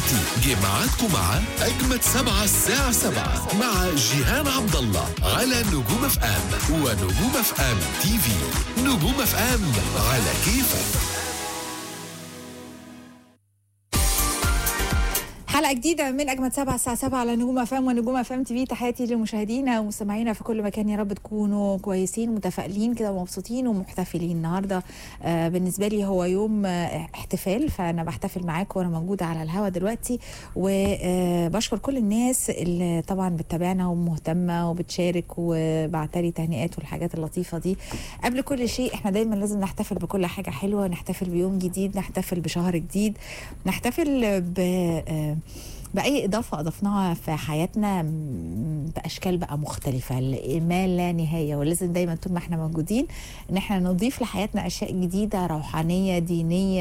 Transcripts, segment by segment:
دلوقتي جه ميعادكم مع أجمد سبعة الساعة سبعة مع جيهان عبد الله على نجوم اف ام ونجوم اف ام تي في نجوم اف ام على كيفك حلقة جديدة من أجمد سبعة الساعة سبعة على نجوم أفام ونجوم أفام تي في تحياتي لمشاهدينا ومستمعينا في كل مكان يا رب تكونوا كويسين متفائلين كده ومبسوطين ومحتفلين النهاردة آه بالنسبة لي هو يوم آه احتفال فأنا بحتفل معاكم وأنا موجودة على الهوا دلوقتي وبشكر كل الناس اللي طبعا بتتابعنا ومهتمة وبتشارك وبعتلي تهنئات والحاجات اللطيفة دي قبل كل شيء احنا دايما لازم نحتفل بكل حاجة حلوة نحتفل بيوم جديد نحتفل بشهر جديد نحتفل ب آه بأي إضافة أضفناها في حياتنا بأشكال بقى مختلفة ما لا نهاية ولازم دايما طول ما احنا موجودين إن احنا نضيف لحياتنا أشياء جديدة روحانية دينية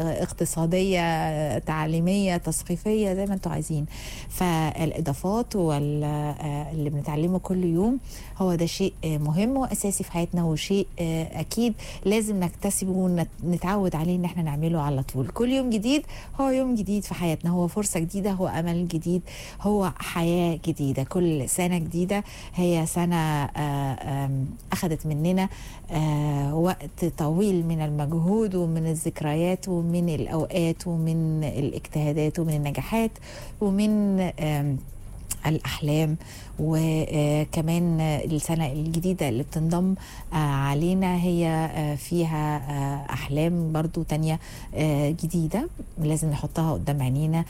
اقتصادية تعليمية تثقيفية زي ما انتم عايزين فالإضافات واللي بنتعلمه كل يوم هو ده شيء مهم وأساسي في حياتنا وشيء أكيد لازم نكتسبه ونتعود عليه إن احنا نعمله على طول كل يوم جديد هو يوم جديد في حياتنا هو فرصة جديدة هو امل جديد هو حياه جديده كل سنه جديده هي سنه اخذت مننا وقت طويل من المجهود ومن الذكريات ومن الاوقات ومن الاجتهادات ومن النجاحات ومن الأحلام وكمان السنة الجديدة اللي بتنضم علينا هي فيها أحلام برضو تانية جديدة لازم نحطها قدام عينينا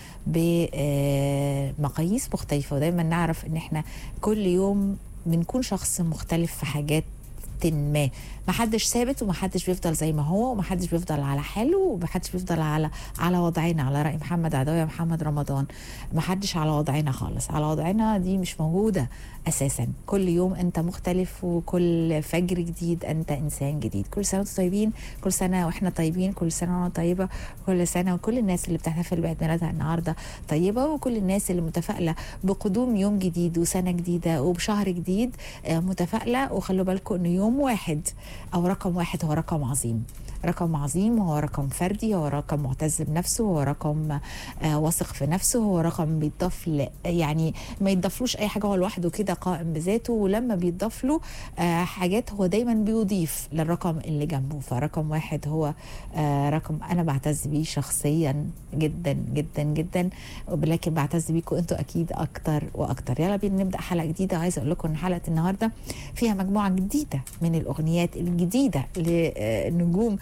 بمقاييس مختلفة ودايما نعرف ان احنا كل يوم بنكون شخص مختلف في حاجات ما محدش ثابت ومحدش بيفضل زي ما هو ومحدش بيفضل على حاله ومحدش بيفضل على على وضعنا على راي محمد عدويه محمد رمضان محدش على وضعنا خالص على وضعنا دي مش موجوده اساسا كل يوم انت مختلف وكل فجر جديد انت انسان جديد كل سنه وانتم طيبين كل سنه واحنا طيبين كل سنه وانا طيبه كل سنه وكل الناس اللي بتحتفل بعيد ميلادها النهارده طيبه وكل الناس اللي متفائله بقدوم يوم جديد وسنه جديده وبشهر جديد متفائله وخلوا بالكم انه يوم يوم واحد او رقم واحد هو رقم عظيم رقم عظيم هو رقم فردي هو رقم معتز بنفسه هو رقم آه واثق في نفسه هو رقم بيتضاف ل... يعني ما يتضافلوش اي حاجه هو لوحده كده قائم بذاته ولما بيتضاف له آه حاجات هو دايما بيضيف للرقم اللي جنبه فرقم واحد هو آه رقم انا بعتز بيه شخصيا جدا جدا جدا ولكن بعتز بيكم انتوا اكيد اكتر واكتر يلا بينا نبدا حلقه جديده عايزه اقول لكم ان حلقه النهارده فيها مجموعه جديده من الاغنيات الجديده لنجوم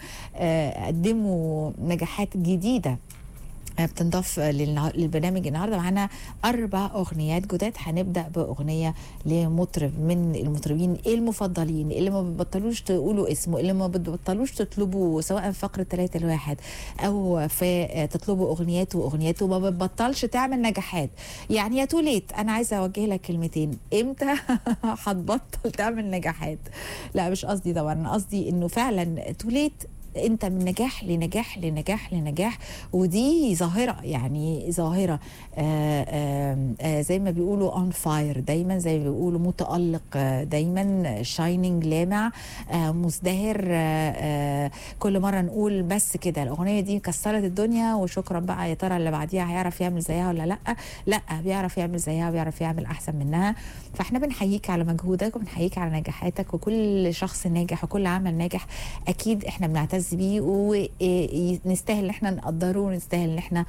قدموا نجاحات جديده بتنضاف للبرنامج النهارده معانا اربع اغنيات جداد هنبدا باغنيه لمطرب من المطربين المفضلين اللي ما بتبطلوش تقولوا اسمه اللي ما بتبطلوش تطلبوا سواء في فقره ثلاثة الواحد او في تطلبوا اغنياته واغنياته ما بتبطلش تعمل نجاحات يعني يا توليت انا عايزه اوجه لك كلمتين امتى هتبطل تعمل نجاحات لا مش قصدي طبعا قصدي انه فعلا توليت انت من نجاح لنجاح لنجاح لنجاح ودي ظاهره يعني ظاهره آآ آآ زي ما بيقولوا اون فاير دايما زي ما بيقولوا متالق دايما شايننج لامع مزدهر كل مره نقول بس كده الاغنيه دي كسرت الدنيا وشكرا بقى يا ترى اللي بعديها هيعرف يعمل زيها ولا لا لا بيعرف يعمل زيها وبيعرف يعمل احسن منها فاحنا بنحييك على مجهودك وبنحييك على نجاحاتك وكل شخص ناجح وكل عمل ناجح اكيد احنا بنعتز نعتز بيه ونستاهل ان احنا نقدره ونستاهل ان احنا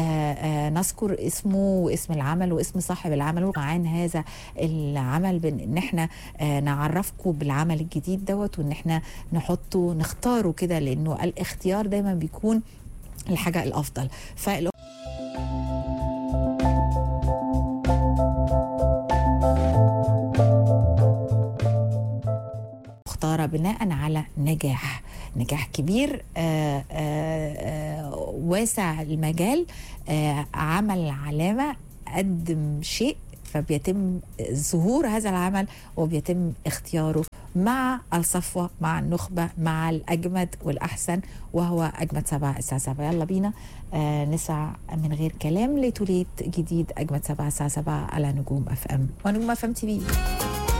نذكر اسمه واسم العمل واسم صاحب العمل عن هذا العمل بان ان احنا نعرفكم بالعمل الجديد دوت وان احنا نحطه نختاره كده لانه الاختيار دايما بيكون الحاجه الافضل فال مختاره بناء على نجاح نجاح كبير آآ آآ واسع المجال عمل علامه قدم شيء فبيتم ظهور هذا العمل وبيتم اختياره مع الصفوة مع النخبة مع الأجمد والأحسن وهو أجمد سبعة الساعة سبعة يلا بينا آه نسعى من غير كلام لتوليت جديد أجمد سبعة الساعة سبعة على نجوم أف أم ونجوم أف أم تي في